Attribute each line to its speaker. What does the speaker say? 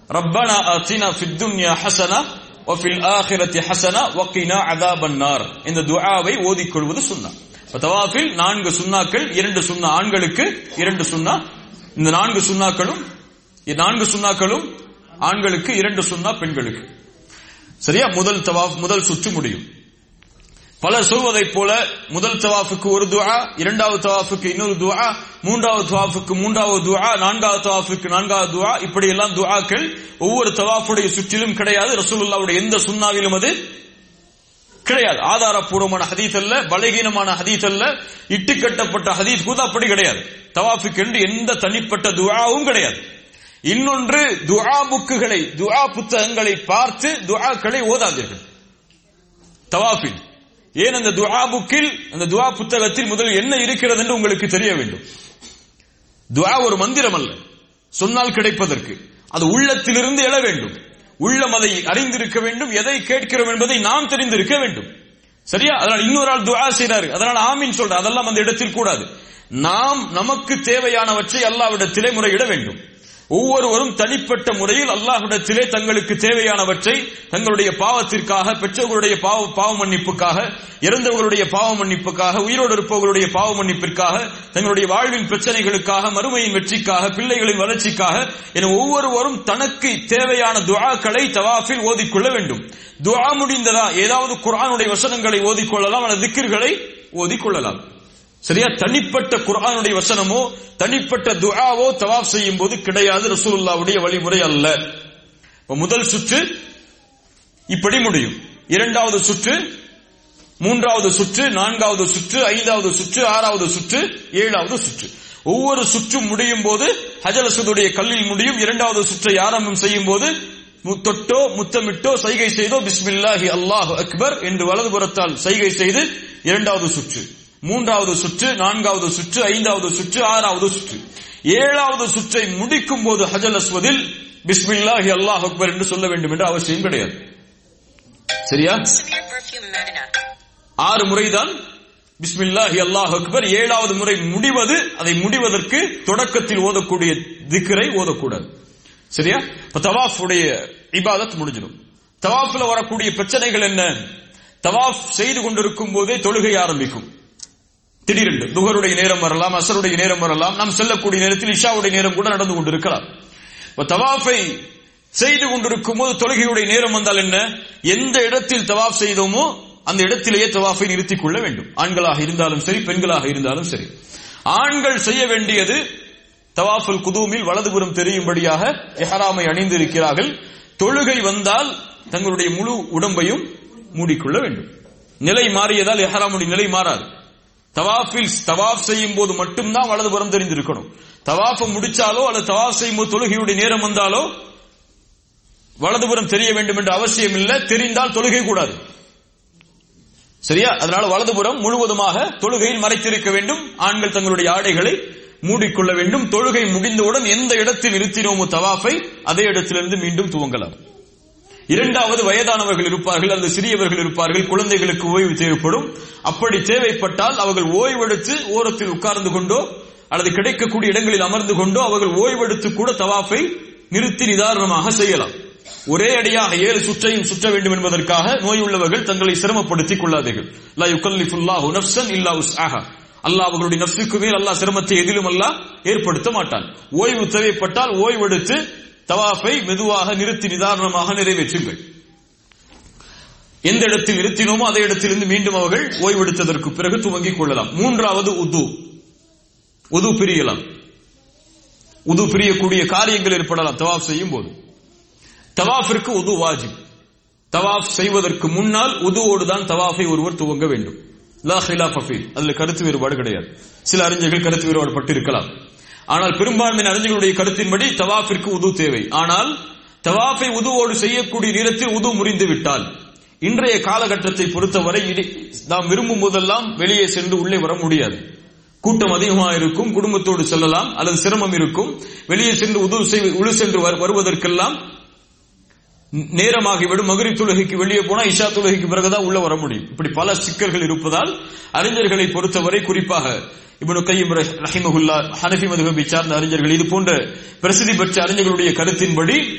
Speaker 1: ரப்பனா ஆத்தினா ஃபித் துன்யா ஹஸனா வஃபில் ஆஹிரத்தி ஹஸனா வக்கினா அதாபன் நார் இந்த துஆவை ஓதிக்கொள்வது சுன்னா இப்ப தவாஃபில் நான்கு சுன்னாக்கள் இரண்டு சுன்னா ஆண்களுக்கு இரண்டு சுன்னா இந்த நான்கு சுன்னாக்களும் நான்கு சுன்னாக்களும் ஆண்களுக்கு இரண்டு சுன்னா பெண்களுக்கு சரியா முதல் தவாஃப் முதல் சுற்று முடியும் பலர் சொல்வதைப் போல முதல் தவாஃபுக்கு ஒரு துஆ இரண்டாவது தவாஃபுக்கு இன்னொரு துஆ மூன்றாவது தவாஃபுக்கு மூன்றாவது துஆ நான்காவது தவாஃபுக்கு நான்காவது துஆ இப்படி எல்லாம் துஆக்கள் ஒவ்வொரு தவாஃபுடைய சுற்றிலும் கிடையாது ரசூலுல்லாவுடைய எந்த சுன்னாவிலும் அது கிடையாது ஆதாரப்பூர்வமான ஹதீத் அல்ல பலகீனமான ஹதீத் அல்ல இட்டுக்கட்டப்பட்ட ஹதீத் கூட அப்படி கிடையாது தவாஃபுக்கு என்று எந்த தனிப்பட்ட துஆவும் கிடையாது இன்னொன்று துஆ புக்குகளை துஆ புத்தகங்களை பார்த்து துஆக்களை ஓதாதீர்கள் தவாஃபில் ஏன் அந்த துஆ புக்கில் அந்த துஆ புத்தகத்தில் முதல் என்ன இருக்கிறது என்று உங்களுக்கு தெரிய வேண்டும் துஆ ஒரு மந்திரம் அல்ல சொன்னால் கிடைப்பதற்கு அது உள்ளத்திலிருந்து எழ வேண்டும் உள்ளம் அதை அறிந்திருக்க வேண்டும் எதை கேட்கிறோம் என்பதை நாம் தெரிந்திருக்க வேண்டும் சரியா அதனால் இன்னொரு ஆள் துஆ செய்றாரு அதனால் ஆமீன் சொல்ற அதெல்லாம் அந்த இடத்தில் கூடாது நாம் நமக்கு தேவையானவற்றை அல்லாவிடத்திலே முறையிட வேண்டும் ஒவ்வொருவரும் தனிப்பட்ட முறையில் அல்லாஹ்விடத்திலே தங்களுக்கு தேவையானவற்றை தங்களுடைய பாவத்திற்காக பெற்றோர்களுடைய பாவ பாவ மன்னிப்புக்காக இறந்தவர்களுடைய பாவ மன்னிப்புக்காக உயிரோடு இருப்பவர்களுடைய பாவ மன்னிப்பிற்காக தங்களுடைய வாழ்வின் பிரச்சனைகளுக்காக மறுமையின் வெற்றிக்காக பிள்ளைகளின் வளர்ச்சிக்காக என ஒவ்வொருவரும் தனக்கு தேவையான துஆக்களை தவாஃபில் ஓதிக்கொள்ள வேண்டும் துஆ முடிந்ததா ஏதாவது குர்ஆனுடைய வசனங்களை ஓதிக்கொள்ளலாம் அல்லது திக்கிர்களை ஓதிக்கொள்ளலாம் சரியா தனிப்பட்ட குர்ஆனுடைய வசனமோ தனிப்பட்ட துஆவோ தவாப் செய்யும் போது கிடையாது ரசூலுல்லாவுடைய வழிமுறை அல்ல இப்ப முதல் சுற்று இப்படி முடியும் இரண்டாவது சுற்று மூன்றாவது சுற்று நான்காவது சுற்று ஐந்தாவது சுற்று ஆறாவது சுற்று ஏழாவது சுற்று ஒவ்வொரு சுற்றும் முடியும் போது ஹஜலசுடைய கல்லில் முடியும் இரண்டாவது சுற்றை ஆரம்பம் செய்யும் போது தொட்டோ முத்தமிட்டோ சைகை செய்தோ பிஸ்மில்லாஹி அல்லாஹ் அக்பர் என்று வலதுபுறத்தால் சைகை செய்து இரண்டாவது சுற்று மூன்றாவது சுற்று நான்காவது சுற்று ஐந்தாவது சுற்று ஆறாவது சுற்று ஏழாவது சுற்றை முடிக்கும் போது ஹஜல் அஸ்வதில் பிஸ்மில்லாஹி அல்லாஹ் அக்பர் என்று சொல்ல வேண்டும் என்ற அவசியம் கிடையாது சரியா
Speaker 2: Severe perfume Medina.
Speaker 1: ஆறு முறைதான் பிஸ்மில்லாஹி அல்லாஹ் அக்பர் ஏழாவது முறை முடிவது அதை முடிவதற்கு தொடக்கத்தில் ஓதக்கூடிய திக்ரை ஓதக்கூடாது சரியா இப்ப தவாஃப் உடைய இபாதத் முடிஞ்சிடும் தவாஃப்ல வரக்கூடிய பிரச்சனைகள் என்ன தவாஃப் செய்து கொண்டிருக்கும் போதே தொழுகை ஆரம்பிக்கும் திடீரென்று துகருடைய நேரம் வரலாம் அசருடைய நேரம் வரலாம் நாம் செல்லக்கூடிய நேரத்தில் இஷாவுடைய நேரம் கூட நடந்து கொண்டிருக்கலாம் இப்ப தவாஃபை செய்து கொண்டிருக்கும் போது தொழுகையுடைய நேரம் வந்தால் என்ன எந்த இடத்தில் தவாஃப் செய்தோமோ அந்த இடத்திலேயே தவாஃபை நிறுத்திக் கொள்ள வேண்டும் ஆண்களாக இருந்தாலும் சரி பெண்களாக இருந்தாலும் சரி ஆண்கள் செய்ய வேண்டியது தவாஃபுல் குதூமில் வலதுபுறம் தெரியும்படியாக எஹராமை அணிந்திருக்கிறார்கள் தொழுகை வந்தால் தங்களுடைய முழு உடம்பையும் மூடிக்கொள்ள வேண்டும் நிலை மாறியதால் எஹராமுடைய நிலை மாறாது தவாஃபில் தவாஃப் செய்யும் போது மட்டும்தான் வலதுபுறம் தெரிந்திருக்கணும் தவாஃபை முடிச்சாலோ அல்லது தவாஃப் செய்யும் போது தொழுகையுடைய நேரம் வந்தாலோ வலதுபுறம் தெரிய வேண்டும் என்ற அவசியம் இல்லை தெரிந்தால் தொழுகை கூடாது சரியா அதனால வலதுபுறம் முழுவதுமாக தொழுகையில் மறைத்திருக்க வேண்டும் ஆண்கள் தங்களுடைய ஆடைகளை மூடிக்கொள்ள வேண்டும் தொழுகை முடிந்தவுடன் எந்த இடத்தில் நிறுத்தினோமோ தவாஃபை அதே இடத்திலிருந்து மீண்டும் துவங்கலாம் இரண்டாவது வயதானவர்கள் இருப்பார்கள் அல்லது சிறியவர்கள் இருப்பார்கள் குழந்தைகளுக்கு ஓய்வு தேவைப்படும் அப்படி தேவைப்பட்டால் அவர்கள் ஓய்வெடுத்து ஓரத்தில் உட்கார்ந்து கொண்டோ அல்லது கிடைக்கக்கூடிய இடங்களில் அமர்ந்து கொண்டோ அவர்கள் ஓய்வெடுத்து கூட தவாஃபை நிறுத்தி நிதாரணமாக செய்யலாம் ஒரே அடியாக ஏழு சுற்றையும் சுற்ற வேண்டும் என்பதற்காக நோய் உள்ளவர்கள் தங்களை சிரமப்படுத்திக் கொள்ளாதீர்கள் லா யுகல்லிஃபுல்லாஹு நஃப்ஸன் இல்லா உஸ்ஆஹா அல்லாஹ் அவர்களுடைய நஃப்ஸுக்கு மேல் அல்லாஹ் சிரமத்தை எதிலும் அல்லாஹ் ஏற்படுத்த மாட்டான் ஓய்வு தேவைப்பட்டால் ஓய்வெடுத்து தவாஃபை மெதுவாக நிறுத்தி நிதாரணமாக நிறைவேற்றுங்கள் எந்த இடத்தில் நிறுத்தினோமோ அதே இடத்திலிருந்து மீண்டும் அவர்கள் ஓய்வெடுத்ததற்கு பிறகு துவங்கிக் கொள்ளலாம் மூன்றாவது உது உது பிரியலாம் உது பிரியக்கூடிய காரியங்கள் ஏற்படலாம் தவாஃப் செய்யும் போது தவாஃபிற்கு உது வாஜிப் தவாஃப் செய்வதற்கு முன்னால் உதுவோடு தான் தவாஃபை ஒருவர் துவங்க வேண்டும் லா ஹிலாஃப் ஃபீல் அதுல கருத்து வேறுபாடு கிடையாது சில அறிஞர்கள் கருத்து வேறுபாடு பட்டு இருக்கலாம் ஆனால் பெரும்பான்மையின் அறிஞர்களுடைய கருத்தின்படி தவாஃபிற்கு உது தேவை ஆனால் தவாஃபை உதுவோடு செய்யக்கூடிய நேரத்தில் உது முறிந்து விட்டால் இன்றைய காலகட்டத்தை பொறுத்தவரை இடி- நாம் விரும்பும் போதெல்லாம் வெளியே சென்று உள்ளே வர முடியாது கூட்டம் அதிகமாக இருக்கும் குடும்பத்தோடு செல்லலாம் அல்லது சிரமம் இருக்கும் வெளியே சென்று உது செய் உழு சென்று வரு- வருவதற்கெல்லாம் நேரமாகிவிடும் மகரி தொழுகைக்கு வெளியே போனா இஷா தொழுகைக்கு பிறகுதான் உள்ள வர முடியும் இப்படி பல சிக்கல்கள் இருப்பதால் அறிஞர்களை பொறுத்தவரை குறிப்பாக இப்னு கையம் ரஹிமகுல்லா ஹனஃபி மதுஹபை சார்ந்த அறிஞர்கள் இது போன்ற பிரசித்தி பெற்ற அறிஞர்களுடைய கருத்தின்படி